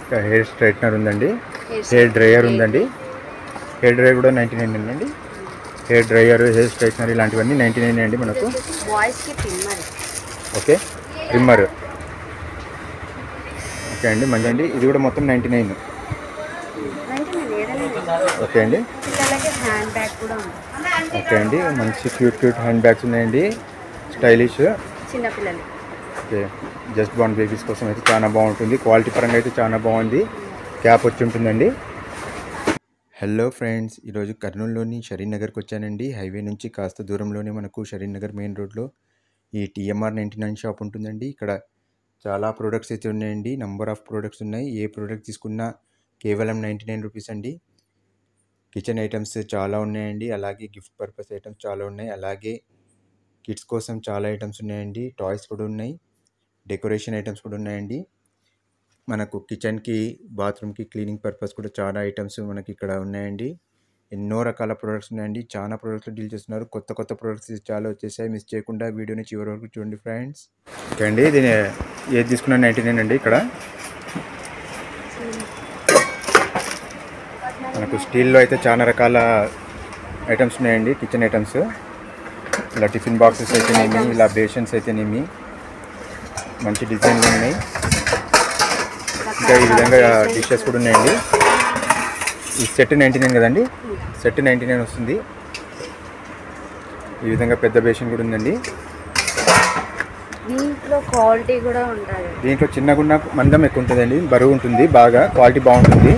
ఇంకా hair straightener ఉందండి hair dryer ఉందండి హెయిర్ డ్రైయర్ కూడా నైంటీ నైన్ అండి హెయిర్ డ్రైయర్ హెయిర్ స్ట్రైట్నర్ ఇలాంటివన్నీ నైంటీ నైన్ అండి మనకు బాయ్స్కి ట్రిమ్మర్ ఓకే ట్రిమ్మర్ ఓకే అండి మంచి అండి ఇది కూడా మొత్తం నైంటీ నైన్ అంటే నేను ఏదైనా ఓకే అండి పిల్లలకి హ్యాండ్ బ్యాగ్ కూడా ఉంది ఓకే అండి మంచి క్యూట్ క్యూట్ హ్యాండ్ బ్యాగ్స్ ఉన్నాయండి స్టైలిష్ చిన్నపిల్లలు ఓకే జస్ట్ బాన్ బేబీస్ కోసం అయితే చాలా బాగుంటుంది క్వాలిటీ పరంగా అయితే చాలా బాగుంది క్యాప్ వచ్చి ఉంటుందండి హలో ఫ్రెండ్స్ ఈరోజు కర్నూలులోని షరీన్ నగర్కి వచ్చానండి హైవే నుంచి కాస్త దూరంలోనే మనకు షరీన్ నగర్ మెయిన్ రోడ్లో ఈ టీఎంఆర్ నైంటీ నైన్ షాప్ ఉంటుందండి ఇక్కడ చాలా ప్రోడక్ట్స్ అయితే ఉన్నాయండి నంబర్ ఆఫ్ ప్రోడక్ట్స్ ఉన్నాయి ఏ ప్రోడక్ట్ తీసుకున్నా కేవలం నైంటీ నైన్ రూపీస్ అండి కిచెన్ ఐటమ్స్ చాలా ఉన్నాయండి అలాగే గిఫ్ట్ పర్పస్ ఐటమ్స్ చాలా ఉన్నాయి అలాగే కిడ్స్ కోసం చాలా ఐటమ్స్ ఉన్నాయండి టాయ్స్ కూడా ఉన్నాయి డెకరేషన్ ఐటమ్స్ కూడా ఉన్నాయండి మనకు కిచెన్కి బాత్రూమ్కి క్లీనింగ్ పర్పస్ కూడా చాలా ఐటమ్స్ మనకి ఇక్కడ ఉన్నాయండి ఎన్నో రకాల ప్రోడక్ట్స్ ఉన్నాయండి చాలా ప్రోడక్ట్స్ డీల్ చేస్తున్నారు కొత్త కొత్త ప్రోడక్ట్స్ చాలా వచ్చేసాయి మిస్ చేయకుండా వీడియోని చివరి వరకు చూడండి ఫ్రెండ్స్ ఓకే అండి దీని ఏది తీసుకున్నా నైంటీ నైన్ అండి ఇక్కడ మనకు స్టీల్లో అయితే చాలా రకాల ఐటమ్స్ ఉన్నాయండి కిచెన్ ఐటమ్స్ ఇలా టిఫిన్ బాక్సెస్ అయితేనేమి ఇలా బేషన్స్ అయితేనేమి మంచి డిజైన్లు ఉన్నాయి ఇంకా ఈ విధంగా డిషెస్ కూడా ఉన్నాయండి ఈ సెట్ నైంటీ నైన్ కదండి సెట్ నైంటీ నైన్ వస్తుంది ఈ విధంగా పెద్ద బేషన్ కూడా ఉందండి దీంట్లో క్వాలిటీ కూడా ఉంటుంది దీంట్లో చిన్నగున్న మందం ఎక్కువ ఉంటుందండి బరువు ఉంటుంది బాగా క్వాలిటీ బాగుంటుంది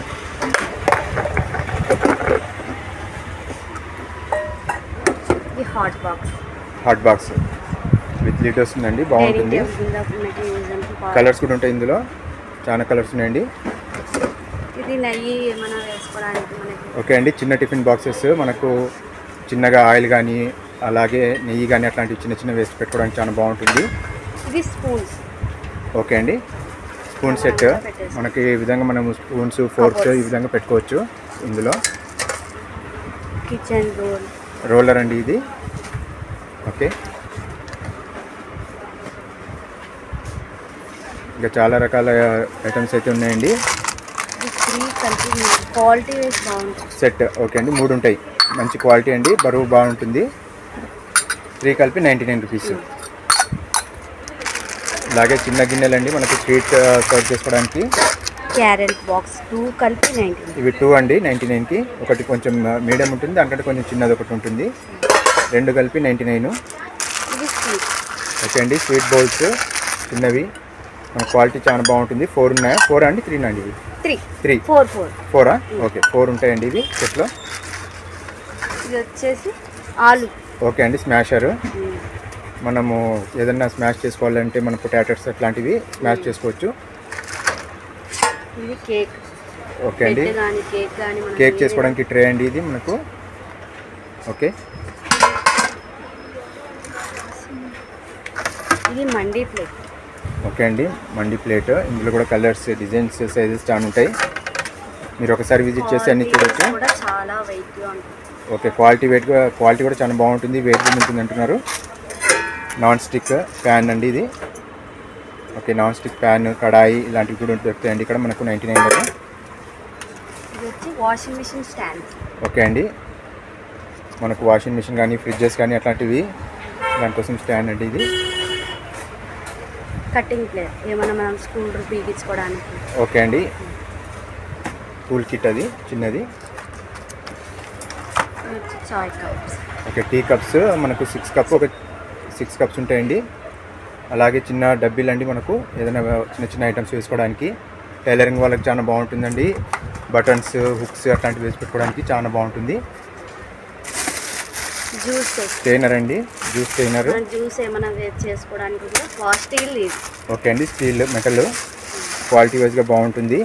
ఇది hot box hot box with lid వస్తుందండి బాగుంటుంది డైనింగ్ టేబుల్ కింద మనకి యూజ్ అంటే కలర్స్ కూడా ఉంటాయి ఇందులో చాలా కలర్స్ ఉన్నాయండి ఇది నెయ్యి ఏమైనా వేసుకోవడానికి మనకి ఓకే అండి చిన్న టిఫిన్ బాక్సెస్ మనకు చిన్నగా ఆయిల్ కానీ అలాగే నెయ్యి కానీ అట్లాంటివి చిన్న చిన్న వేసి పెట్టుకోవడానికి చాలా బాగుంటుంది ఇది స్పూన్స్ ఓకే అండి స్పూన్ సెట్ మనకి ఈ విధంగా మనం స్పూన్స్ ఫోర్క్స్ ఈ విధంగా పెట్టుకోవచ్చు ఇందులో కిచెన్ రోల్ రోలర్ అండి ఇది ఓకే ఇంకా చాలా రకాల ఐటమ్స్ అయితే ఉన్నాయండి ఇది త్రీ కలిపి క్వాలిటీ వైజ్ బాగుంటుంది సెట్ ఓకే అండి మూడు ఉంటాయి మంచి క్వాలిటీ అండి బరువు బాగుంటుంది త్రీ కలిపి నైంటీ నైన్ రూపీస్ అలాగే చిన్న గిన్నెలు అండి మనకి స్వీట్ సర్వ్ చేసుకోవడానికి క్యారెట్ బాక్స్ టూ కలిపి నైన్టీన్ ఇవి టూ అండి నైంటీ నైన్కి ఒకటి కొంచెం మీడియం ఉంటుంది దానికంటే కొంచెం చిన్నది ఒకటి ఉంటుంది రెండు కలిపి నైంటీ నైన్ ఇది స్వీట్ ఓకే అండి స్వీట్ బౌల్స్ చిన్నవి మన క్వాలిటీ చాలా బాగుంటుంది ఫోర్ ఉన్నాయా ఫోర్ అండి త్రీ అండి ఇవి త్రీ త్రీ ఫోర్ ఫోర్ ఫోరా ఓకే ఫోర్ ఉంటాయండి ఇవి సెట్లో ఇది వచ్చేసి ఆలు ఓకే అండి స్మాషర్ మనము ఏదన్నా స్మాష్ చేసుకోవాలంటే మన పొటాటోస్ అట్లాంటివి స్మాష్ చేసుకోవచ్చు ఇది కేక్ ఓకే అండి బ్రెడ్ కానీ కేక్ కానీ మనం కేక్ చేసుకోవడానికి ట్రే అండి ఇది మనకు ఓకే ఇది మండీ ప్లేట్ ఓకే అండి మండి ప్లేట్ ఇందులో కూడా కలర్స్ డిజైన్స్ సైజెస్ చాలా ఉంటాయి మీరు ఒకసారి విజిట్ చేసి అన్ని చూడొచ్చు కూడా చాలా వెయిట్ గా ఉంటుంది ఓకే క్వాలిటీ వెయిట్ క్వాలిటీ కూడా చాలా బాగుంటుంది వెయిట్ కూడా ఉంటుంది అంటున్నారు నాన్ స్టిక్ ప్యాన్ అండి ఇది ఓకే నాన్ స్టిక్ ప్యాన్ కడాయి ఇలాంటివి కూడా దొరుకుతాయండి ఇక్కడ మనకు నైంటీ నైన్ ఇది వచ్చి వాషింగ్ మిషన్ స్టాండ్ ఓకే అండి మనకు వాషింగ్ మిషన్ కానీ ఫ్రిడ్జెస్ కానీ అట్లాంటివి దానికోసం స్టాండ్ అండి ఇది కటింగ్ ప్లేట్ ఏమైనా మనం స్కూల్ పీగించుకోవడానికి ఓకే అండి టూల్ కిట్ అది చిన్నది ఇది వచ్చి చాయ్ కప్స్ ఓకే టీ కప్స్ మనకు సిక్స్ కప్ ఒక సిక్స్ కప్స్ ఉంటాయండి అలాగే చిన్న డబ్బీలు అండి మనకు ఏదైనా చిన్న చిన్న ఐటమ్స్ వేసుకోవడానికి టైలరింగ్ వాళ్ళకి చాలా బాగుంటుందండి బటన్స్ హుక్స్ అట్లాంటివి వేసి పెట్టుకోవడానికి చాలా బాగుంటుంది జ్యూస్ స్టెయినర్ అండి జ్యూస్ స్టెయినర్ మనం జ్యూస్ ఏమైనా వేస్ట్ చేసుకోవడానికి కూడా ప్లాస్టిక్ ఇది ఓకే అండి స్టీల్ మెటల్ క్వాలిటీ వైజ్గా బాగుంటుంది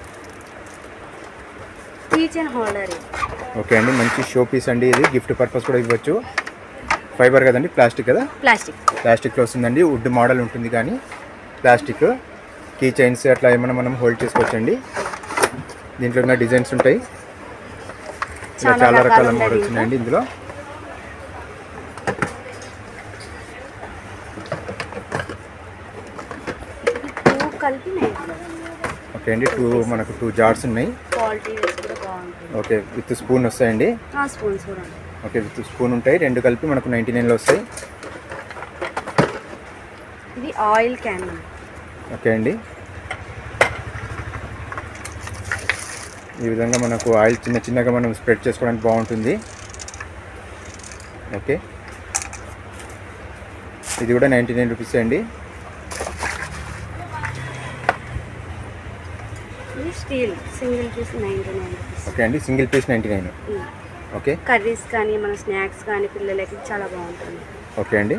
కిచెన్ హోల్డర్ ఇది ఓకే అండి మంచి షో పీస్ అండి ఇది గిఫ్ట్ పర్పస్ కూడా ఇవ్వచ్చు ఫైబర్ కదండి ప్లాస్టిక్ కదా ప్లాస్టిక్ ప్లాస్టిక్లో వస్తుందండి వుడ్ మోడల్ ఉంటుంది కానీ ప్లాస్టిక్ కీ చైన్స్ అట్లా ఏమైనా మనం హోల్డ్ చేసుకోవచ్చండి దీంట్లో ఉన్న డిజైన్స్ ఉంటాయి ఇలా చాలా చాలా రకాలు రకాల ఉంటాయి మోడల్స్ దీంట్లో. ఉన్నాయండి ఇందులో టూ కలిపి నైన్టీ ఓకే ఓకే అండి టూ మనకు టూ జార్స్ ఉన్నాయి క్వాలిటీ వేస్ కూడా బాగుంటుంది ఓకే విత్ స్పూన్ వస్తాయండి ఆ స్పూన్స్ కూడా ఉంటాయి ఓకే విత్ స్పూన్ ఉంటాయి రెండు కలిపి మనకు నైంటీ నైన్లో వస్తాయి ఇది ఆయిల్ క్యాన్ ఓకే అండి ఈ విధంగా మనకు ఆయిల్ చిన్న చిన్నగా మనం స్ప్రెడ్ చేసుకోవడానికి బాగుంటుంది ఓకే ఇది కూడా నైంటీ నైన్ రూపీస్ అండి ఇది steel single piece ninety nine rupees okay అండి single piece ninety nine okay curries కానీ మన స్నాక్స్ కానీ పిల్లలకి చాలా బాగుంటుంది ఓకే అండి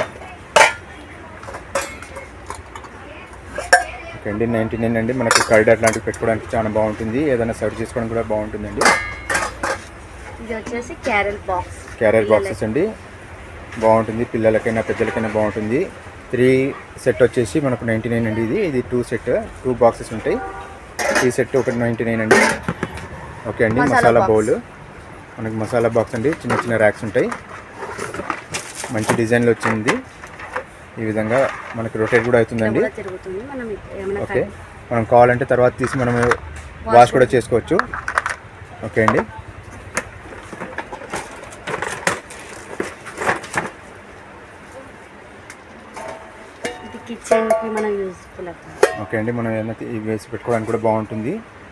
ఓకే అండి నైంటీ నైన్ అండి మనకు కర్డ్ అట్లాంటివి పెట్టుకోవడానికి చాలా బాగుంటుంది ఏదైనా సర్వ్ చేసుకోవడానికి కూడా బాగుంటుందండి ఇది వచ్చేసి క్యారెల్ బాక్స్ క్యారియర్ బాక్సెస్ అండి బాగుంటుంది పిల్లలకైనా పెద్దలకైనా బాగుంటుంది త్రీ సెట్ వచ్చేసి మనకు నైంటీ నైన్ అండి ఇది ఇది టూ సెట్ టూ బాక్సెస్ ఉంటాయి ఈ సెట్ ఒకటి నైంటీ నైన్ అండి ఓకే అండి మసాలా మసాలా box. బౌల్ మనకి మసాలా బాక్స్ అండి చిన్న చిన్న ర్యాక్స్ ఉంటాయి మంచి డిజైన్లో వచ్చింది ఈ విధంగా మనకి రొటేట్ కూడా అవుతుందండి కూడా తిరుగుతుంది మనం ఏమైనా ఓకే మనం కావాలంటే తర్వాత తీసి మనం వాష్ కూడా చేసుకోవచ్చు ఓకే అండి ఇది కిచెన్కి మనం యూస్ఫుల్ అవుతుంది ఓకే అండి మనం ఏదైనా తీ- ఇవి వేసి పెట్టుకోవడానికి కూడా బాగుంటుంది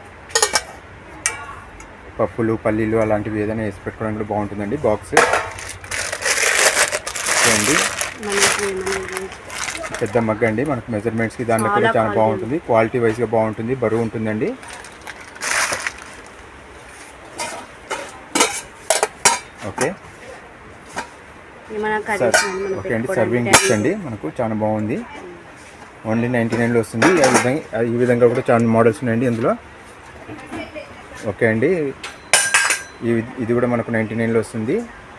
పప్పులు పల్లీలు అలాంటివి ఏదైనా వేసి పెట్టుకోవడానికి కూడా బాగుంటుందండి బాక్స్ ఓకే అండి మనకి మనం యూస్ పెద్ద మగ్గ అండి మనకు మెజర్మెంట్స్కి దాంట్లో కూడా చాలా చాలా quality. బాగుంటుంది క్వాలిటీ వైజ్గా బాగుంటుంది బరువు ఉంటుందండి ఓకే ఏమైనా సర్ కర్రీస్ కానీ మనం ఓకే అండి పెట్టుకోవడానికి సర్వింగ్ డిష్ అండి మనకు చాలా బాగుంది ఓన్లీ నైంటీ నైన్లో వస్తుంది ఈ విధంగా ఈ విధంగా కూడా చాలా మోడల్స్ ఉన్నాయండి ఇందులో ఓకే అండి ఈ ఇది కూడా మనకు నైంటీ నైన్లో వస్తుంది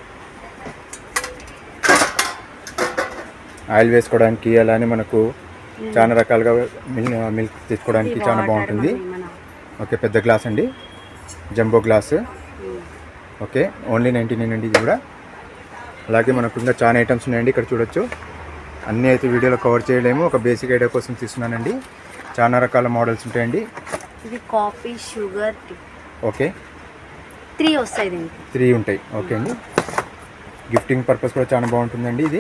ఆయిల్ వేసుకోవడానికి అలానే మనకు చాలా రకాలుగా మిల్ మిల్క్ తెచ్చుకోవడానికి చాలా వాటర్ బాగుంటుంది మళ్ళీ మన ఓకే పెద్ద గ్లాస్ అండి jumbo glass um. Okay only ninety nine అండి ఇది కూడా అలాగే మనకు ఇంకా చాలా ఐటమ్స్ ఉన్నాయండి ఇక్కడ చూడొచ్చు అన్నీ అయితే వీడియోలో కవర్ చేయలేము ఒక బేసిక్ ఐడియా కోసం తీస్తున్నానండి చాలా రకాల మోడల్స్ ఉంటాయండి ఇది coffee sugar tea okay three వస్తాయి దీనికి త్రీ ఉంటాయి ఓకే అండి గిఫ్టింగ్ పర్పస్ కూడా చాలా బాగుంటుందండి ఇది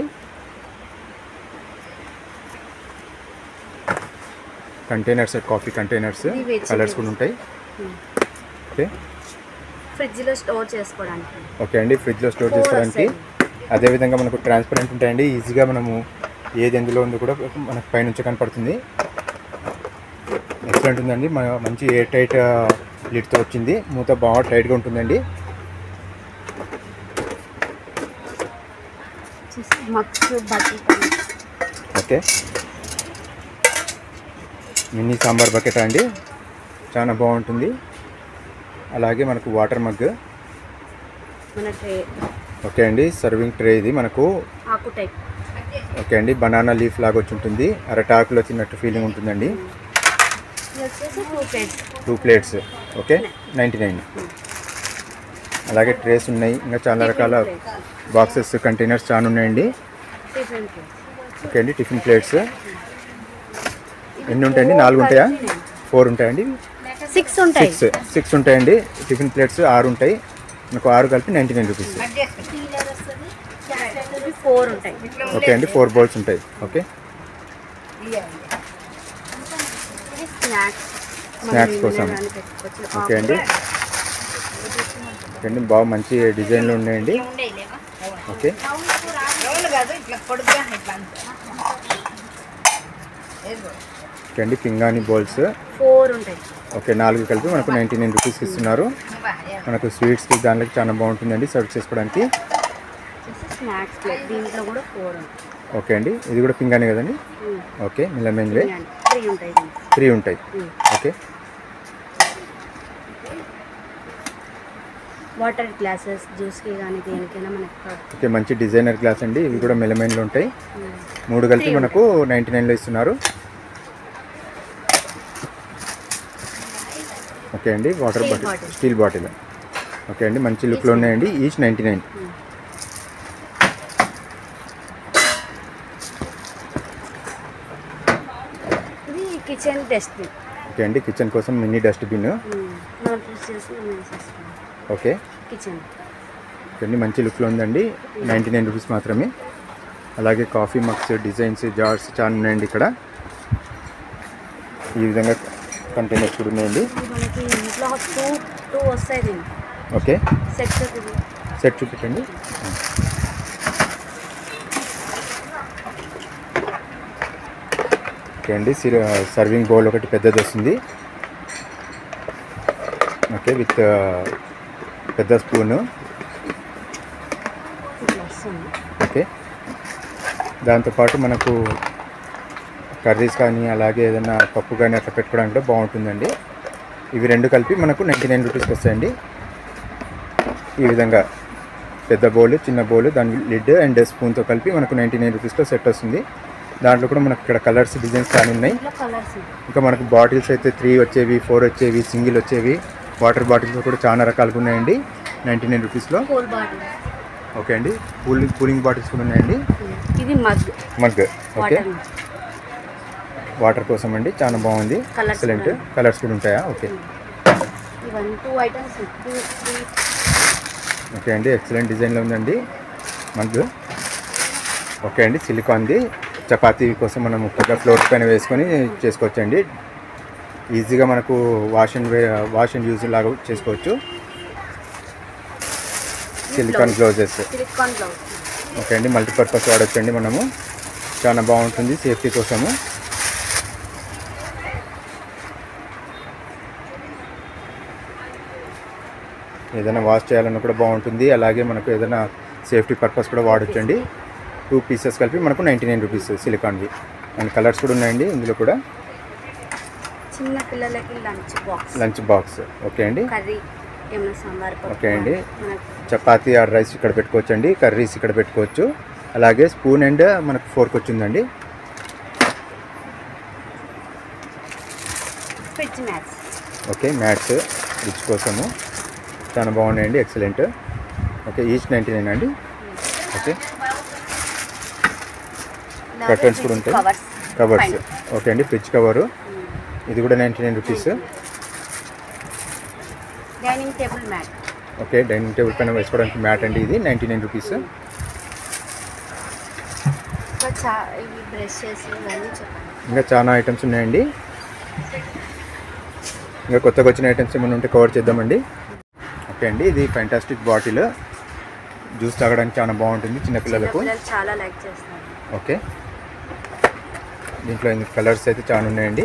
కంటైనర్స్ కాఫీ కంటైనర్స్ ఇది vegetables. కలర్స్ కూడా ఉంటాయి ఓకే ఫ్రిడ్జ్లో స్టోర్ చేసుకోవడానికి ఓకే అండి ఫ్రిడ్జ్లో స్టోర్ Four చేసుకోవడానికి అదేవిధంగా మనకు ట్రాన్స్పరెంట్ ఉంటాయండి ఈజీగా మనము ఏది ఎందులో ఉందో కూడా మనకు పైనుంచి కనపడుతుంది ఎక్సలెంట్ ఉందండి మ- మంచి ఎయిర్ టైట్ లిడ్తో వచ్చింది మూత బాగా టైట్గా ఉంటుందండి mugs bucket okay mini sambar bucket అండి చాలా బాగుంటుంది అలాగే మనకు వాటర్ మగ్ మన ట్రే ఓకే అండి సర్వింగ్ ట్రే ఇది మనకు ఆకు టైప్ ఓకే అండి బనానా లీఫ్ లాగా వచ్చి ఉంటుంది అరటాకులో తిన్నట్టు ఫీలింగ్ ఉంటుందండి ఇది వచ్చేసి two plates two plates okay ninety nine అలాగే ట్రేస్ ఉన్నాయి ఇంకా చాలా రకాల బాక్సెస్ కంటైనర్స్ చాలా ఉన్నాయండి టిఫిన్ ప్లేట్స్ ఓకే అండి టిఫిన్ ప్లేట్స్ ఎన్ని ఉంటాయండి నాలుగు ఉంటాయా ఫోర్ ఉంటాయండి సిక్స్ ఉంటాయి సిక్స్ సిక్స్ ఉంటాయండి టిఫిన్ ప్లేట్స్ ఆరు ఉంటాయి మీకు ఆరు కలిపి నైంటీ నైన్ రూపీస్ ఫోర్ ఉంటాయి ఓకే అండి ఫోర్ బౌల్స్ ఉంటాయి ఓకే ఇది స్నాక్స్ Snacks కోసం. ఓకే అండి ఓకే అండి బాగా మంచి డిజైన్లు ఉన్నాయండి ఓకే ఓకే అండి పింగాణి బౌల్స్ ఫోర్ ఉంటాయి ఓకే నాలుగు కలిపి మనకు నైంటీ నైన్ రూపీస్కి ఇస్తున్నారు మనకు స్వీట్స్కి దాంట్లోకి చాలా బాగుంటుందండి సర్వ్ చేసుకోవడానికి వచ్చేసి స్నాక్స్ ప్లేట్ దీంట్లో కూడా ఫోర్ ఉంటాయి ఓకే అండి ఇది కూడా పింగాణి కదండి ఓకే మిలమెన్వే త్రీ ఉంటాయి దీంట్లో త్రీ ఉంటాయి ఉమ్. ఓకే వాటర్ గ్లాసెస్ జ్యూస్కి కానీ దేనికైనా మనకి ఓకే మంచి డిజైనర్ గ్లాస్ అండి ఇవి కూడా మెలమైన్లో ఉంటాయి మూడు కలిపి మనకు నైంటీ నైన్లో ఇస్తున్నారు ఓకే అండి water Steel bottle bottle. Steel bottle okay అండి మంచి లుక్లో ఉన్నాయండి ఈచ్ నైంటీ నైన్ ఇది కిచెన్ డస్ట్బిన్ ఓకే అండి కిచెన్ కోసం మినీ డస్ట్బిన్ మనం పుష్ చేసి మనం వేసేస్తాం ఓకే కిచెన్ ఇవన్నీ మంచి లుక్లో ఉందండి నైంటీ నైన్ రూపీస్ మాత్రమే అలాగే కాఫీ మగ్స్ డిజైన్స్ జార్స్ చాలా ఉన్నాయండి ఇక్కడ ఈ విధంగా కంటైనర్స్ కూడా ఉన్నాయండి ఇది మనకి ఇంట్లో టూ టూ వస్తాయి దీనికి ఓకే సెట్ సెట్ చూపించండి ఓకే అండి సిర్ సర్వింగ్ బౌల్ ఒకటి పెద్దది వస్తుంది ఓకే విత్ పెద్ద స్పూను ఇట్లా వస్తుంది ఓకే దాంతోపాటు మనకు కర్రీస్ కానీ అలాగే ఏదైనా పప్పు కానీ అట్లా పెట్టుకోవడానికి కూడా బాగుంటుందండి ఇవి రెండు కలిపి మనకు నైంటీ నైన్ రూపీస్కి వస్తాయండి ఈ విధంగా పెద్ద బౌల్ చిన్న బౌల్ దాని లిడ్ అండ్ స్పూన్తో కలిపి మనకు నైంటీ నైన్ రూపీస్లో సెట్ వస్తుంది దాంట్లో కూడా మనకు ఇక్కడ కలర్స్ డిజైన్స్ చాలా ఉన్నాయి ఇంట్లో కలర్స్ ఇంకా మనకు బాటిల్స్ అయితే త్రీ వచ్చేవి ఫోర్ వచ్చేవి సింగిల్ వచ్చేవి వాటర్ బాటిల్స్ కూడా చాలా రకాలుగా ఉన్నాయండి నైంటీ నైన్ రూపీస్లో కోల్ బాటిల్ ఓకే అండి కూలింగ్ కూలింగ్ బాటిల్స్ కూడా ఉన్నాయండి ఇది mug mug okay water water కోసం అండి చాలా బాగుంది Colours ఎక్సలెంట్ కూడా. కలర్స్ కూడా ఉంటాయా ఓకే ఇవన్నీ two items two three okay అండి ఎక్సలెంట్ డిజైన్లో ఉందండి మగ్ ఓకే అండి సిలికాన్ది చపాతీ కోసం మనం పెద్ద ఫ్లోర్ పైన వేసుకొని చేసుకోవచ్చండి ఈజీగా మనకు wash and wash and use లాగా చేసుకోవచ్చు silicone gloves silicone glove okay అండి మల్టీపర్పస్ వాడచ్చండి మనము చాలా బాగుంటుంది సేఫ్టీ కోసము ఏదైనా వాష్ చేయాలన్నా కూడా బాగుంటుంది అలాగే మనకు ఏదైనా సేఫ్టీ పర్పస్ కూడా వాడచ్చండి టూ పీసెస్ కలిపి మనకు నైంటీ నైన్ రూపీస్ సిలికాన్వి అండ్ కలర్స్ కూడా ఉన్నాయండి ఇందులో కూడా చిన్న పిల్లలకి lunch box lunch box okay అండి కర్రీ ఏమైనా సాంబార్ పప్పు ఓకే అండి. మనకు చపాతీ ఆర్ రైస్ ఇక్కడ పెట్టుకోవచ్చు అండి కర్రీస్ ఇక్కడ పెట్టుకోవచ్చు అలాగే స్పూన్ అండ్ మనకు ఫోర్క్ వచ్చిందండి ఫ్రిడ్జ్ మ్యాట్స్ ఓకే మ్యాట్స్ రిచ్ కోసము చాలా బాగున్నాయండి excellent okay each ninety nine అండి ఓకే Curtains కూడా ఉంటాయి. కవర్స్ కవర్స్ ఓకే అండి ఫ్రిడ్జ్ కవరు ఇది కూడా ninety nine rupees dining table mat okay dining table పైన వేసుకోవడానికి మ్యాట్ అండి ఇది నైంటీ నైన్ రూపీస్ ఇంకా చా ఇవి బ్రషెస్ ఇవన్నీ చెప్పండి ఇంకా చాలా ఐటమ్స్ ఉన్నాయండి ఇంకా కొత్తగా వచ్చిన ఐటమ్స్ ఏమైనా ఉంటే కవర్ చేద్దామండి ఓకే అండి ఇది ఫెంటాస్టిక్ బాటిల్ జ్యూస్ తాగడానికి చాలా బాగుంటుంది చిన్నపిల్లలకు పిల్లలు చాలా లైక్ చేస్తారు ఓకే దీంట్లో కలర్స్ అయితే చాలా ఉన్నాయండి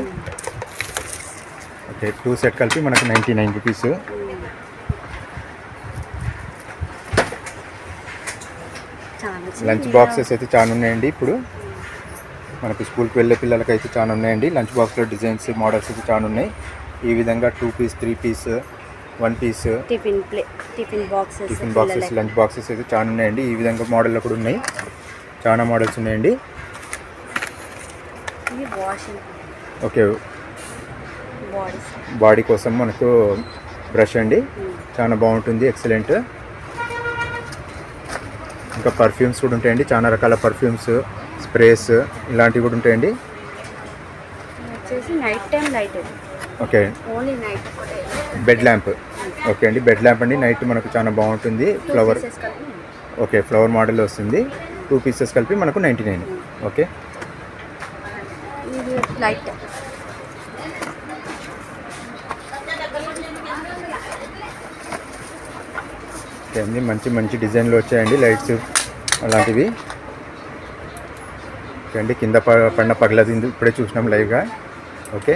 ఓకే టూ సెట్ కలిపి మనకు నైంటీ నైన్ రూపీస్ చాలా లంచ్ బాక్సెస్ అయితే చాలా ఉన్నాయండి ఇప్పుడు మనకు స్కూల్కి వెళ్ళే పిల్లలకి అయితే చాలా ఉన్నాయండి లంచ్ బాక్స్లో డిజైన్స్ మోడల్స్ అయితే చాలా ఉన్నాయి ఈ విధంగా two piece three piece one piece tiffin plate tiffin boxes tiffin boxes lunch boxes అయితే చాలా ఉన్నాయండి ఈ విధంగా మోడల్లో కూడా ఉన్నాయి చాలా మోడల్స్ ఉన్నాయండి ఇది వాషింగ్ ఓకే బాడీస్ బాడీ కోసం మనకు బ్రష్ అండి చాలా బాగుంటుంది ఎక్సలెంట్ ఇంకా పర్ఫ్యూమ్స్ కూడా ఉంటాయండి చాలా రకాల పర్ఫ్యూమ్స్ స్ప్రేస్ ఇలాంటివి కూడా ఉంటాయండి వచ్చేసి నైట్ టైం లైట్ ఇది ఓకే ఓన్లీ నైట్ ఒకటే బెడ్ ల్యాంప్ ఓకే అండి బెడ్ ల్యాంప్ అండి నైట్ మనకు చాలా బాగుంటుంది Two ఫ్లవర్ pieces కలిపి ఓకే ఫ్లవర్ మోడల్ వస్తుంది టూ పీసెస్ కలిపి మనకు నైంటీ నైన్ ఓకే ఇది లైట్ ఓకే అండి మంచి మంచి డిజైన్లు వచ్చాయండి లైట్స్ అలాంటివి ఓకే అండి కింద ప- పడిన పగలది ఇప్పుడే చూసినాం లైవ్గా ఓకే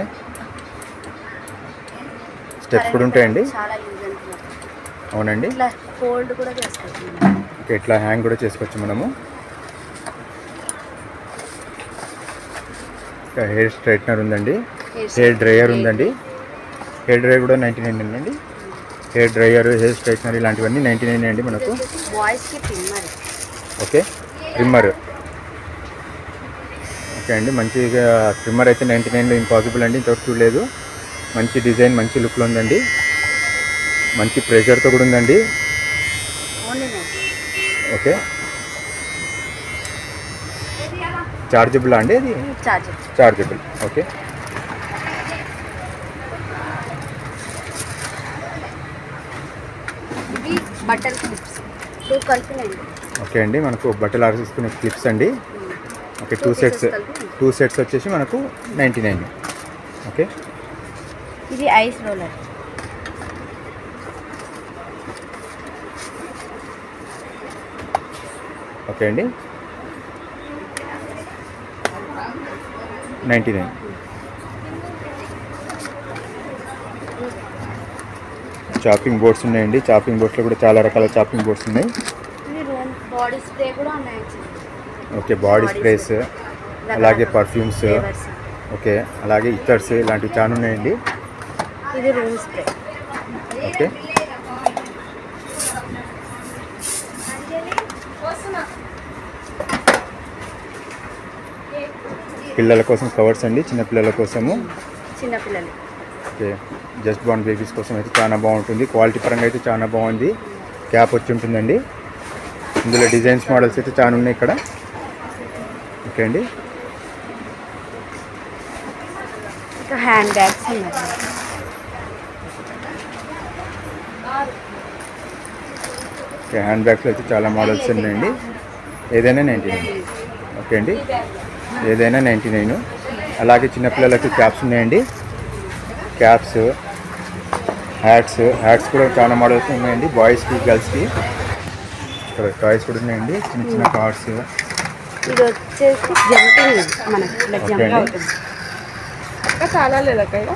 స్టెప్స్ కూడా ఉంటాయండి చాలా యూజ్ అనుకున్నాం అవునండి ఇట్లా ఫోల్డ్ కూడా చేసుకోవచ్చు ఓకే ఇట్లా హ్యాంగ్ కూడా చేసుకోవచ్చు మనము ఇంకా హెయిర్ స్ట్రైట్నర్ ఉందండి హెయిర్ డ్రైయర్ ఉందండి హెయిర్ డ్రైయర్ కూడా నైంటీ నైన్ అండి హెయిర్ డ్రైయర్ హెయిర్ స్ట్రైట్నర్ ఇలాంటివన్నీ నైంటీ నైన్ అండి మనకు బాయ్స్కి ట్రిమ్మర్ ఓకే ట్రిమ్మర్ ఓకే అండి మంచిగా ట్రిమ్మర్ అయితే నైంటీ నైన్లో ఇంపాసిబుల్ అండి ఇంతవరకు చూడలేదు మంచి డిజైన్ మంచి లుక్లో ఉందండి మంచి ప్రెషర్తో కూడా ఉందండి ఓన్లీ నైట్ ఓకే చార్జబుల్ అండి అది చార్జ్ చార్జబుల్ ఓకే బట్టలు క్లిప్స్ టూ కలిపినాయండి ఓకే అండి మనకు బట్టలు ఆరేసుకునే క్లిప్స్ అండి okay two sets two sets వచ్చేసి మనకు నైంటీ నైన్ ఓకే ఇది ఐస్ రోలర్ ఓకే అండి నైంటీ నైన్ చాపింగ్ బోర్డ్స్ ఉన్నాయండి చాపింగ్ బోర్డ్స్లో కూడా చాలా రకాల చాపింగ్ బోర్డ్స్ ఉన్నాయి ఇది రూమ్ బాడీ స్ప్రే కూడా ఉన్నాయండి ఓకే బాడీ స్ప్రేస్ అలాగే పర్ఫ్యూమ్స్ ఫ్లేవర్స్ ఓకే అలాగే ఇతర్స్ ఇలాంటివి చాలా ఉన్నాయండి ఇది రూమ్ స్ప్రే ఓకే పిల్లల కోసం కవర్స్ అండి చిన్న పిల్లల కోసము చిన్నపిల్లలు ఓకే జస్ట్ బాన్ బేబీస్ కోసం అయితే చాలా బాగుంటుంది క్వాలిటీ పరంగా అయితే చాలా బాగుంది క్యాప్ వచ్చి ఉంటుందండి ఇందులో డిజైన్స్ మోడల్స్ అయితే చాలా ఉన్నాయి ఇక్కడ ఓకే అండి ఇంకా హ్యాండ్ బ్యాగ్స్ ఉన్నాయి ఓకే హ్యాండ్ బ్యాగ్స్లో అయితే చాలా మోడల్స్ ఉన్నాయండి ఏదైనా నైంటీ నైన్ ఓకే అండి ఏదైనా నైంటీ నైన్ అలాగే చిన్నపిల్లలకి క్యాప్స్ ఉన్నాయండి క్యాప్స్ హ్యాట్స్ హ్యాట్స్ కూడా చాలా మోడల్స్ ఉన్నాయండి బాయ్స్కి గర్ల్స్కి ఇక్కడ టాయ్స్ కూడా ఉన్నాయండి చిన్న చిన్న కార్డ్స్ ఇది వచ్చేసి జంపింగ్ మనకి ఇట్లా ఓకే జంప్ అండి. అవుతుంది ఇంకా చాలా లేదు అక్కడ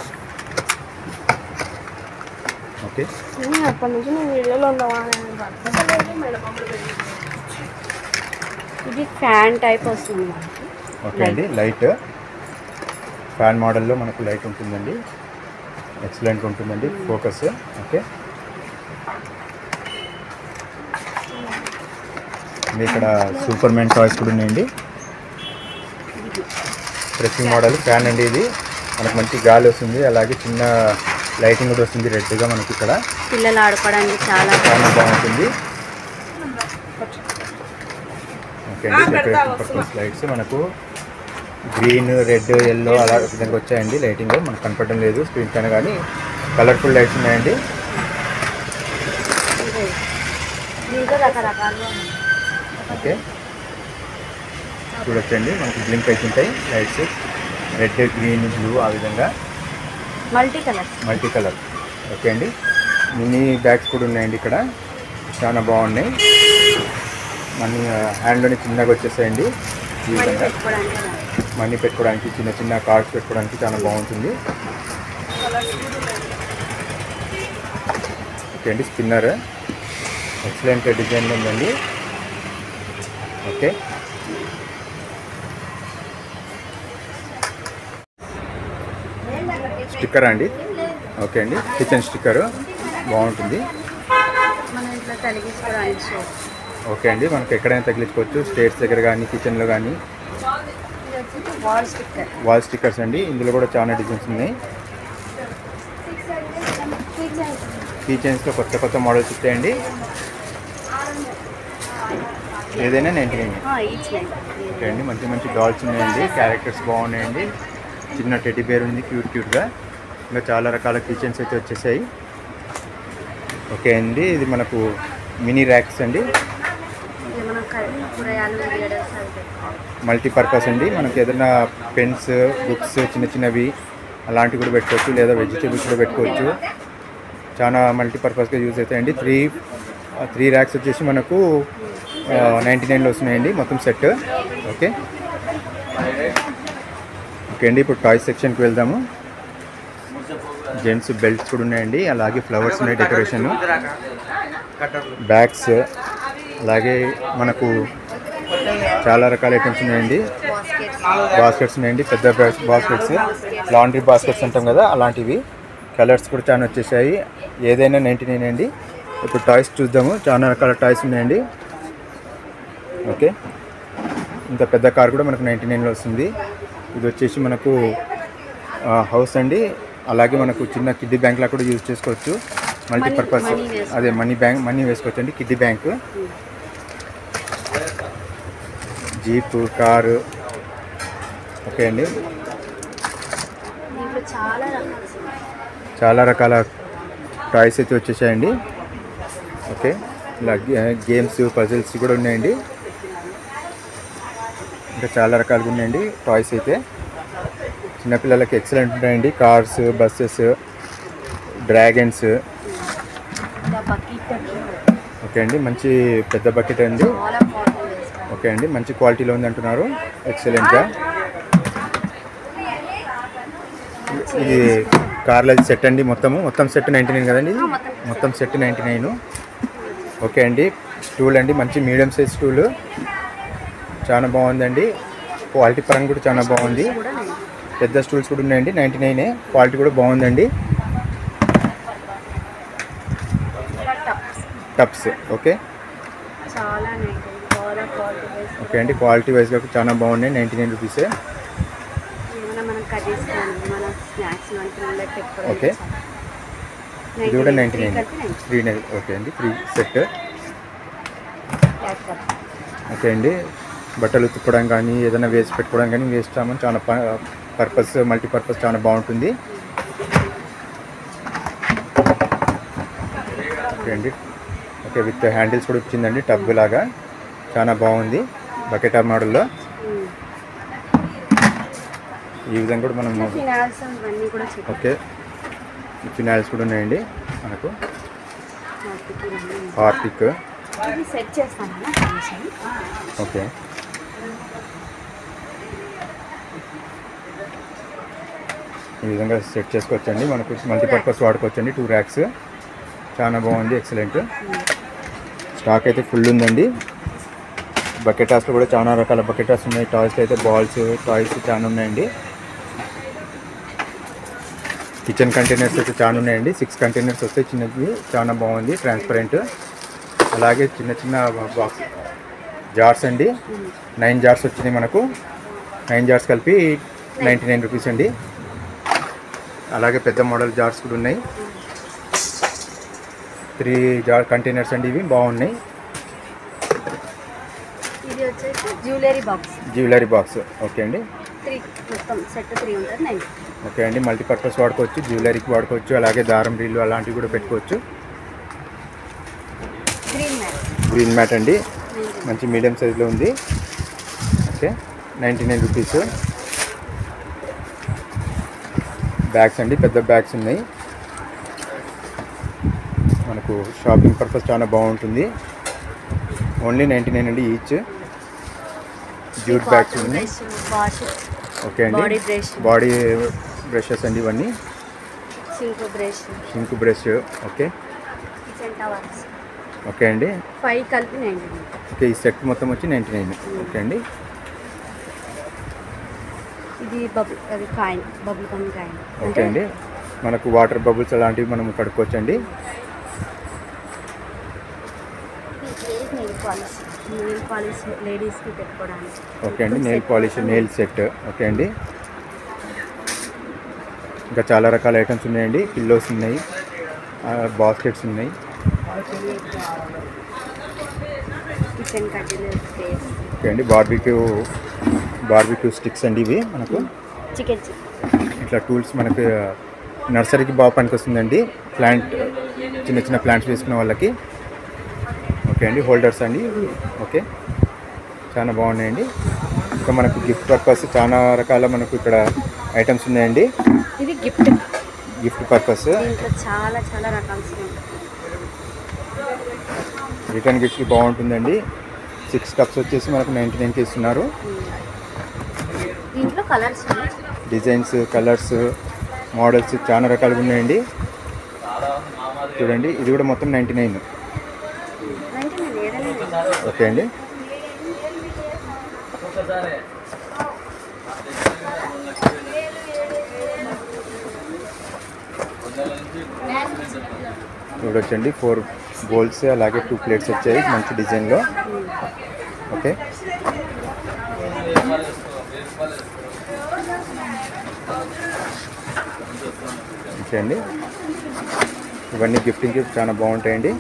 ఓకే అప్పటి నుంచి నేను వీడియోలో ఉన్నావా అని పడుతుంది మేడం ఇది ఫ్యాన్ టైప్ వస్తుంది మనకి ఓకే అండి లైట్ ఫ్యాన్ మోడల్లో మనకు లైట్ ఉంటుందండి ఎక్సలెంట్ ఉంటుందండి ఫోకస్ ఓకే ఇది ఇక్కడ సూపర్ మ్యాన్ టాయ్స్ కూడా ఉన్నాయండి ప్రెస్సింగ్ మోడల్ ఫ్యాన్ అండి ఇది మనకు మంచి గాలి వస్తుంది అలాగే చిన్న లైటింగ్ కూడా వస్తుంది రెడ్గా మనకి ఇక్కడ పిల్లలు ఆడుకోవడానికి చాలా చాలా బాగుంటుంది ఓకే అండి డెకరేషన్ పర్పస్ లైట్స్ మనకు గ్రీన్ రెడ్ ఎల్లో అలా విధంగా వచ్చాయండి లైటింగ్ మనకు కనపడడం లేదు స్క్రీన్ పైన కానీ కలర్ఫుల్ లైట్స్ ఉన్నాయండి ఉంటాయి. దీంట్లో రకరకాలుగా ఉన్నాయి. ఓకే చూడొచ్చండి మనకి బ్లింక్ అవుతుంటాయి లైట్స్ రెడ్ గ్రీన్ బ్లూ ఆ విధంగా multi colours multi colour okay అండి మినీ బ్యాగ్స్ కూడా ఉన్నాయండి ఇక్కడ చాలా బాగున్నాయి మనీ హ్యాండ్లోనే చిన్నగా వచ్చేసాయండి ఈ మళ్ళీ విధంగా పెట్టుకోవడానికి ఉన్నాయి. మనీ పెట్టుకోవడానికి చిన్న చిన్న కార్డ్స్ పెట్టుకోవడానికి చాలా బాగుంటుంది ఓకే అండి స్పిన్నర్ ఎక్సలెంట్ డిజైన్ ఉందండి ఓకే స్టిక్కర్ అండి ఓకే అండి కిచెన్ స్టిక్కర్ బాగుంటుంది మనం ఇట్లా తొలగించుకోవడానికి షో ఓకే అండి మనకు ఎక్కడైనా తగిలించుకోవచ్చు స్టేట్స్ దగ్గర కానీ కిచెన్లో కానీ ఇది వచ్చేసి వాల్ స్టిక్కర్ వాల్ స్టిక్కర్స్ అండి ఇందులో కూడా చాలా డిజైన్స్ ఉన్నాయి కీ చైన్స్లో కొత్త కొత్త మోడల్స్ వచ్చాయండి ఏదైనా నైంటీ నైన్ ఈచ్ ఓకే అండి మంచి మంచి డాల్స్ ఉన్నాయండి క్యారెక్టర్స్ బాగున్నాయండి చిన్న టెడ్డీ బేర్ ఉంది క్యూట్ క్యూట్గా ఇంకా చాలా రకాల కిచెన్స్ అయితే వచ్చేసాయి ఓకే అండి ఇది మనకు మినీ ర్యాక్స్ అండి ఇది మనం కర్రీ కూరగాయలు ఉల్లిగడ్డలు అవి పెట్టుకోవాలి. మల్టీపర్పస్ అండి మనకి ఏదైనా పెన్స్ బుక్స్ చిన్న చిన్నవి అలాంటివి కూడా పెట్టుకోవచ్చు లేదా వెజిటేబుల్స్ కూడా పెట్టుకోవచ్చు చాలా మల్టీపర్పస్గా యూజ్ అవుతాయండి త్రీ త్రీ ర్యాక్స్ వచ్చేసి మనకు నైంటీ నైన్లో వస్తున్నాయండి మొత్తం సెట్ ఓకే ఓకే అండి ఇప్పుడు టాయ్స్ సెక్షన్కి వెళ్దాము జెంట్స్ బెల్ట్స్ కూడా ఉన్నాయండి అలాగే ఫ్లవర్స్ ఉన్నాయి డెకరేషన్ బ్యాగ్స్ అలాగే మనకు చాలా రకాల ఐటమ్స్ ఉన్నాయండి బాస్కెట్స్ బాస్కెట్స్ ఉన్నాయండి పెద్ద బాస్కెట్స్ లాండ్రీ బాస్కెట్స్ అంటాం కదా అలాంటివి కలర్స్ కూడా చాలా వచ్చేసాయి ఏదైనా నైంటీ నైన్ అండి ఇప్పుడు టాయ్స్ చూద్దాము చాలా రకాల టాయ్స్ ఉన్నాయండి ఓకే ఇంత పెద్ద కార్ కూడా మనకు నైంటీ నైన్లో వస్తుంది ఇది వచ్చేసి మనకు హౌస్ అండి అలాగే మనకు చిన్న కిడ్డీ బ్యాంక్లా కూడా యూజ్ చేసుకోవచ్చు మల్టీపర్పస్ money వేసుకోవచ్చు. అదే మనీ బ్యాంక్ మనీ వేసుకోవచ్చు అండి kiddie bank jeep car okay అండి దీంట్లో చాలా రకాలు ఉన్నాయి. చాలా రకాల టాయ్స్ అయితే వచ్చేసాయండి ఓకే ఇలా గే- గేమ్స్ పజిల్స్ కూడా ఉన్నాయండి ఇంకా చాలా రకాలుగా ఉన్నాయండి టాయ్స్ అయితే చిన్నపిల్లలకి ఎక్సలెంట్ ఉంటాయండి కార్స్ బస్సెస్ డ్రాగన్స్ ఇంకా బకెట్ ఓకే అండి మంచి పెద్ద బకెట్ అండి చాలా క్వాలిటీ వేస్ ఓకే అండి మంచి క్వాలిటీలో ఉంది అంటున్నారు ఎక్సలెంట్గా ఇది కార్ల సెట్ అండి మొత్తము మొత్తం సెట్ నైంటీ నైన్ కదండి ఇది? మొత్తం సెట్ నైంటీ నైన్ ఓకే అండి స్టూల్ అండి మంచి మీడియం సైజ్ స్టూల్ చాలా బాగుందండి క్వాలిటీ పరంగా కూడా చాలా బాగుంది కూడా లేదు పెద్ద స్టూల్స్ కూడా ఉన్నాయండి నైంటీ నైనే క్వాలిటీ కూడా బాగుందండి ఇంకా టప్స్ టప్స్ ఓకే చాలా నైట్ చాలా క్వాలిటీ వేస్ ఓకే అండి క్వాలిటీ వైజ్గా చాలా బాగున్నాయి నైంటీ నైన్ రూపీసే ఏమైనా మనం కర్రీస్ కానీ మన స్నాక్స్ లాంటి పిల్లలకి పెట్టుకోవడం ఓకే. ఇది కూడా ninety nine nine three nine okay అండి three set pack cup okay అండి బట్టలు ఉతుక్కోవడం కానీ ఏదైనా వేస్ట్ పెట్టుకోవడం కానీ వేస్ట్ సామాన్ చాలా పర్పస్ మల్టీపర్పస్ చాలా బాగుంటుంది ఓకే అండి ఓకే విత్ హ్యాండిల్స్ కూడా ఇచ్చిందండి టబ్ లాగా చాలా బాగుంది బకెట్ మోడల్లో ఈ విధంగా కూడా మనం ఫినాల్స్ ఇవన్నీ కూడా చెప్పి ఓకే ఫినాయిల్స్ కూడా ఉన్నాయండి మనకు హార్పిక్ ఇది సెట్ చేస్తాను కమిషన్ ఓకే ఈ విధంగా సెట్ చేసుకోవచ్చండి మనకు మల్టీపర్పస్ వాడుకోవచ్చండి టూ ర్యాక్స్ చాలా బాగుంది ఎక్సలెంట్ స్టాక్ అయితే ఫుల్ ఉందండి బకెటాస్లో కూడా చాలా రకాల బకెటాస్ ఉన్నాయి టాయ్స్ అయితే బాల్స్ టాయ్స్ చాలా ఉన్నాయండి కిచెన్ కంటైనర్స్ అయితే చాలా ఉన్నాయండి సిక్స్ కంటైనర్స్ వస్తాయి చిన్నవి చాలా బాగుంది ట్రాన్స్పరెంట్ అలాగే చిన్న చిన్న బాక్స్ జార్స్ అండి నైన్ జార్స్ వచ్చినాయి మనకు నైన్ జార్స్ కలిపి నైంటీ నైన్ రూపీస్ అండి అలాగే పెద్ద మోడల్ జార్స్ కూడా ఉన్నాయి త్రీ జార్ కంటైనర్స్ అండి ఇవి బాగున్నాయి ఇది వచ్చేసి jewellery box jewellery box okay అండి త్రీ మొత్తం సెట్ త్రీ ఉంటుంది నైన్ ఓకే అండి మల్టీపర్పస్ వాడుకోవచ్చు జ్యువెలరీకి వాడుకోవచ్చు అలాగే దారం రీళ్ళు అలాంటివి కూడా పెట్టుకోవచ్చు గ్రీన్ మ్యాట్ గ్రీన్ మ్యాట్ అండి మంచి మీడియం సైజులో ఉంది okay ninety nine rupees bags అండి పెద్ద బ్యాగ్స్ ఉన్నాయి మనకు షాపింగ్ పర్పస్ చాలా బాగుంటుంది ఓన్లీ నైంటీ నైన్ అండి ఈచ్ జూట్ బ్యాగ్స్ ఉన్నాయి వాష్ ఓకే అండి బాడీ బ్రష్ బాడీ బ్రషెస్ అండి ఇవన్నీ sink brush sink brush okay kitchen towels okay అండి ఫైవ్ కలిపి నైన్టీ ఓకే ఈ సెట్ మొత్తం వచ్చి నైంటీ నైన్ ఓకే అండి ఇది బబుల్ అది coin bubble come coin okay అండి మనకు వాటర్ బబుల్స్ అలాంటివి మనం కడుక్కోవచ్చు అండి నెయిల్ పాలిష్ నెయిల్ పాలిష్ లేడీస్కి పెట్టుకోవడానికి ఓకే అండి nail polish nail set okay అండి ఇంకా చాలా రకాల ఐటమ్స్ ఉన్నాయండి పిల్లోస్ ఉన్నాయి బాస్కెట్స్ ఉన్నాయి కిచెన్ కంటైనర్ స్పేస్ ఓకే అండి బార్బిక్యూ బార్బిక్యూ స్టిక్స్ అండి ఇవి మనకు చికెన్ చికెన్ ఇట్లా టూల్స్ మనకు నర్సరీకి బాగా పనికొస్తుందండి ప్లాంట్ చిన్న చిన్న ప్లాంట్స్ వేసుకునే వాళ్ళకి ఓకే అండి హోల్డర్స్ అండి ఓకే చాలా బాగున్నాయండి ఇంకా మనకు గిఫ్ట్ పర్పస్ చాలా రకాల మనకు ఇక్కడ ఐటమ్స్ ఉన్నాయండి ఇది గిఫ్ట్ గిఫ్ట్ పర్పస్ దీంట్లో చాలా చాలా రకాల్స్ ఉంటాయి రిటర్న్ గిఫ్ట్కి బాగుంటుందండి సిక్స్ కప్స్ వచ్చేసి మనకు నైంటీ నైన్కి ఇస్తున్నారు దీంట్లో కలర్స్ ఉన్నాయి డిజైన్స్ కలర్స్ మోడల్స్ చాలా రకాలుగా ఉన్నాయండి చూడండి ఇది కూడా మొత్తం నైంటీ నైన్ అంటే నేను ఏదైనా ఓకే అండి చూడొచ్చండి ఫోర్ బౌల్స్ అలాగే టూ ప్లేట్స్ వచ్చాయి మంచి డిజైన్లో ఓకే ఓకే అండి ఇవన్నీ గిఫ్టింగ్కి చాలా బాగుంటాయండి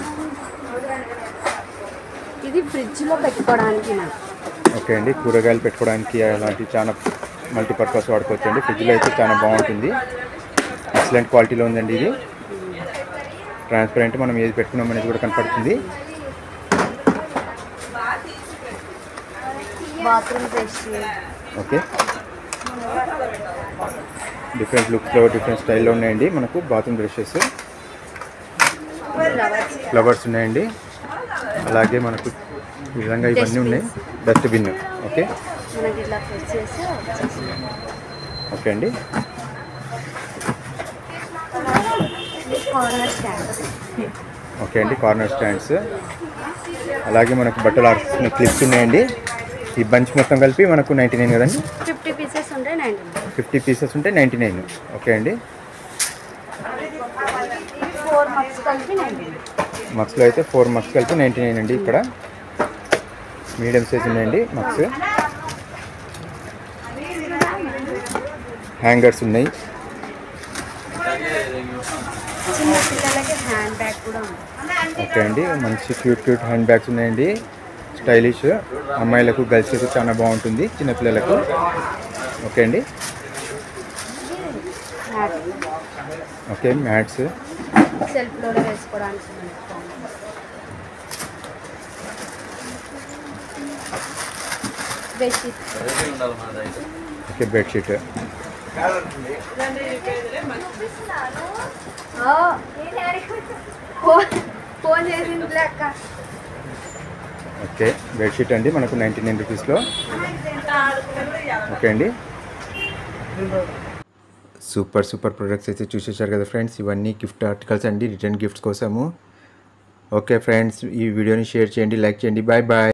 ఇది ఫ్రిడ్జ్లో పెట్టుకోవడానికి నాకు ఓకే అండి కూరగాయలు పెట్టుకోవడానికి అలాంటి చాలా మల్టీపర్పస్ వాడుకోవచ్చు అండి ఫ్రిడ్జ్లో అయితే చాలా బాగుంటుంది ఎక్సలెంట్ క్వాలిటీలో ఉందండి ఇది ట్రాన్స్పరెంట్ మనం ఏది పెట్టుకున్నాం అనేది కూడా కనపడుతుంది బాత్రూమ్ బ్రష్ ఓకే డిఫరెంట్ లుక్స్లో డిఫరెంట్ స్టైల్లో ఉన్నాయండి మనకు బాత్రూమ్ బ్రషెస్ ఫ్లవర్స్ ఫ్లవర్స్ ఉన్నాయండి అలాగే మనకు ఈ విధంగా ఇవన్నీ ఉన్నాయి డస్ట్బిన్ ఓకే మనకి ఇట్లా ప్రెస్ చేసి వచ్చేసింది ఓకే అండి కార్నర్ స్టాండ్ ఓకే అండి కార్నర్ స్టాండ్స్ అలాగే మనకు బట్టలు ఆడుతున్న క్లిప్స్ ఉన్నాయండి ఈ బంచ్ మొత్తం కలిపి మనకు నైంటీ నైన్ కదండి ఫిఫ్టీ పీసెస్ ఉంటాయి నైన్టీ ఫిఫ్టీ పీసెస్ ఉంటే నైంటీ నైన్ ఓకే అండి ఫోర్ మక్స్ కలిపి నైన్టీ మక్స్లో అయితే ఫోర్ మక్స్ కలిపి నైంటీ నైన్ అండి ఇక్కడ మీడియం సైజ్ ఉన్నాయండి మక్స్ హ్యాంగర్స్ ఉన్నాయి చిన్న పిల్లలకి హ్యాండ్ బ్యాగ్ కూడా ఉంది ఓకే అండి మంచి క్యూట్ క్యూట్ హ్యాండ్ బ్యాగ్స్ ఉన్నాయండి స్టైలిష్ అమ్మాయిలకు గర్ల్స్కి చాలా బాగుంటుంది చిన్నపిల్లలకు ఓకే అండి హ్యాట్ ఓకే మ్యాట్స్ సెల్ఫ్లో వేసుకోవడానికి ఉంది. బెడ్షీట్ ఓకే బెడ్షీట్ ఓ, ఫోన్ ఫోన్ చేసింది అక్క ఓకే బెడ్షీట్ అండి మనకు నైంటీ నైన్ రూపీస్లో ఓకే అండి సూపర్ సూపర్ ప్రొడక్ట్స్ అయితే చూసేసారు కదా ఫ్రెండ్స్ ఇవన్నీ గిఫ్ట్ ఆర్టికల్స్ అండి రిటర్న్ గిఫ్ట్స్ కోసము ఓకే ఫ్రెండ్స్ ఈ వీడియోని షేర్ చేయండి లైక్ చేయండి బాయ్ బాయ్